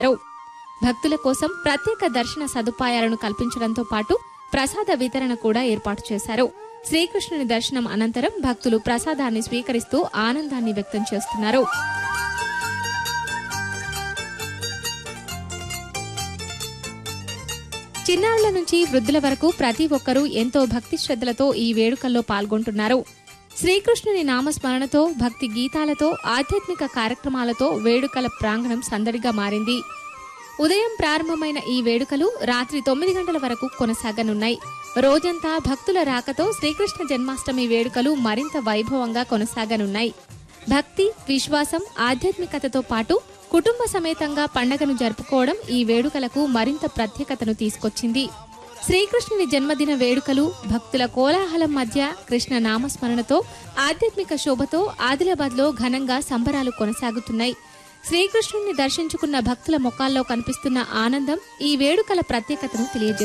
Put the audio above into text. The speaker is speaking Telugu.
భక్తుల కోసం ప్రత్యేక దర్శన సదుపాయాలను కల్పించడంతో పాటు ప్రసాద వితరణ కూడా ఏర్పాటు చేశారు శ్రీకృష్ణుని దర్శనం అనంతరం భక్తులు ప్రసాదాన్ని స్వీకరిస్తూ ఆనందాన్ని వ్యక్తం చేస్తున్నారు చిన్నారుల నుంచి వృద్ధుల వరకు ప్రతి ఒక్కరూ ఎంతో భక్తి శ్రద్ధలతో ఈ వేడుకల్లో పాల్గొంటున్నారు శ్రీకృష్ణుని నామస్మరణతో భక్తి గీతాలతో ఆధ్యాత్మిక కార్యక్రమాలతో వేడుకల ప్రాంగణం సందడిగా మారింది ఉదయం ప్రారంభమైన ఈ వేడుకలు రాత్రి తొమ్మిది గంటల వరకు కొనసాగనున్నాయి రోజంతా భక్తుల రాకతో శ్రీకృష్ణ జన్మాష్టమి వేడుకలు మరింత వైభవంగా కొనసాగనున్నాయి భక్తి విశ్వాసం ఆధ్యాత్మికతతో పాటు కుటుంబ సమేతంగా పండగను జరుపుకోవడం ఈ వేడుకలకు మరింత ప్రత్యేకతను తీసుకొచ్చింది శ్రీకృష్ణుని జన్మదిన వేడుకలు భక్తుల కోలాహలం మధ్య కృష్ణ నామస్మరణతో ఆధ్యాత్మిక శోభతో ఆదిలాబాద్ లో ఘనంగా సంబరాలు కొనసాగుతున్నాయి శ్రీకృష్ణుని దర్శించుకున్న భక్తుల ముఖాల్లో కనిపిస్తున్న ఆనందం ఈ వేడుకల ప్రత్యేకతను తెలియజేస్తుంది